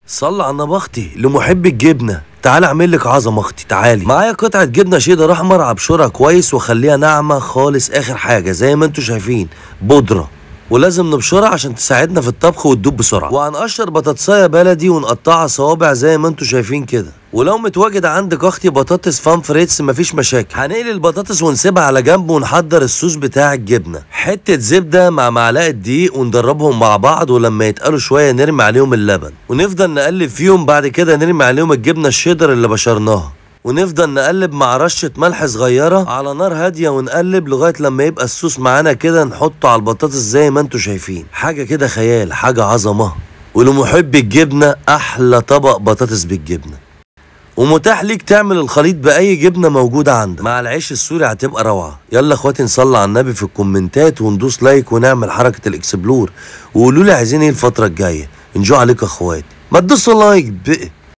صلى على النبي اختي لمحب الجبنه تعالى اعمل لك عظمه اختي تعالي معايا قطعه جبنه شيدر احمر ابشرها كويس واخليها ناعمه خالص اخر حاجه زي ما انتوا شايفين بودره ولازم نبشرها عشان تساعدنا في الطبخ وتدوب بسرعه وهنقشر بطاطسايه بلدي ونقطعها صوابع زي ما انتوا شايفين كده ولو متواجد عندك اختي بطاطس فان فريتس مفيش مشاكل هنقلي البطاطس ونسيبها على جنب ونحضر الصوص بتاع الجبنه حته زبده مع معلقه دقيق وندربهم مع بعض ولما يتقلوا شويه نرمي عليهم اللبن ونفضل نقلب فيهم بعد كده نرمي عليهم الجبنه الشيدر اللي بشرناها ونفضل نقلب مع رشة ملح صغيرة على نار هادية ونقلب لغاية لما يبقى الصوص معانا كده نحطه على البطاطس زي ما انتوا شايفين حاجة كده خيال حاجة عظمة ولمحب الجبنة أحلى طبق بطاطس بالجبنة ومتاح ليك تعمل الخليط بأي جبنة موجودة عندك مع العيش السوري هتبقى روعة يلا اخواتي نصلي على النبي في الكومنتات وندوس لايك ونعمل حركة الاكسبلور وقولوا لي عايزين ايه الفترة الجاية انجو عليك يا اخواتي ما تدوسوا لايك بقى